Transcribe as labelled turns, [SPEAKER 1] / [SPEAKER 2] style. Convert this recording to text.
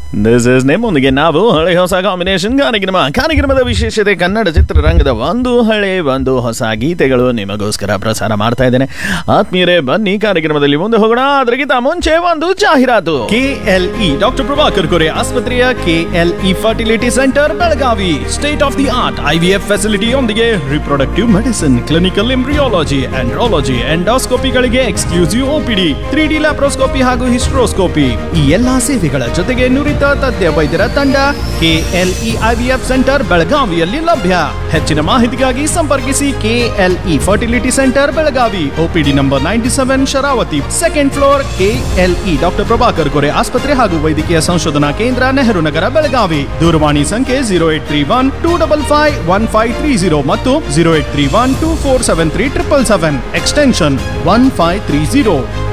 [SPEAKER 1] this is ನಿಮ್ಮೊಂದಿಗೆ ನಾವು ಹಳೆ ಹೊಸ ಕಾಂಬಿನೇಷನ್ ಕಾರ್ಯಕ್ರಮ ಕಾರ್ಯಕ್ರಮದ ವಿಶೇಷತೆ ಕನ್ನಡ ಚಿತ್ರರಂಗದ ಒಂದು ಹಳೆ ಒಂದು ಹೊಸ ಗೀತೆಗಳು ನಿಮಗೋಸ್ಕರ ಪ್ರಸಾರ ಮಾಡ್ತಾ ಇದ್ದೇನೆ ಆತ್ಮೀಯರೇ ಬನ್ನಿ ಕಾರ್ಯಕ್ರಮದಲ್ಲಿ ಮುಂದೆ ಹೋಗೋಣ ಅದಕ್ಕಿಂತ ಮುಂಚೆ ಒಂದು ಜಾಹೀರಾತು ಕೆಎಲ್ಇ ಡಾಕ್ಟರ್ ಪ್ರಭಾಕರ್ ಕೊರೆ ಆಸ್ಪತ್ರೆಯ KLE fertility centre Belagavi state of the art IVF ಫೆಸಿಲಿಟಿಯೊಂದಿಗೆ reproductive medicine clinical embryology andrology ಎಂಡೋಸ್ಕೋಪಿಗಳಿಗೆ exclusive OPD three D laparoscopy ಹಾಗೂ ಹಿಸ್ಟ್ರೋಸ್ಕೋಪಿ ಈ ಎಲ್ಲಾ ಸೇವೆಗಳ ಜೊತೆಗೆ ನುರಿತ ತಜ್ಞ ವೈದ್ಯರ ತಂಡ ಕೆಎಲ್ಇ ಐವಿಎಫ್ ಸೆಂಟರ್ ಬೆಳಗಾವಿಯಲ್ಲಿ ಲಭ್ಯ ಹೆಚ್ಚಿನ ಮಾಹಿತಿಗಾಗಿ ಸಂಪರ್ಕಿಸಿ KLE fertility centre Belagavi OPD number ninety seven Sharavati second floor KLE doctor Prabhakar Kore ಆಸ್ಪತ್ರೆ ಹಾಗೂ ವೈದ್ಯಕೀಯ ಸಂಶೋಧನಾ ಕೇಂದ್ರ ನೆಹರು ನಗರ ಬೆಳಗಾವಿ ದೂರವಾಣಿ ಸಂಖ್ಯೆ zero eight three one two double five one five three zero ಮತ್ತು zero eight three one two four seven three triple seven extension one five three zero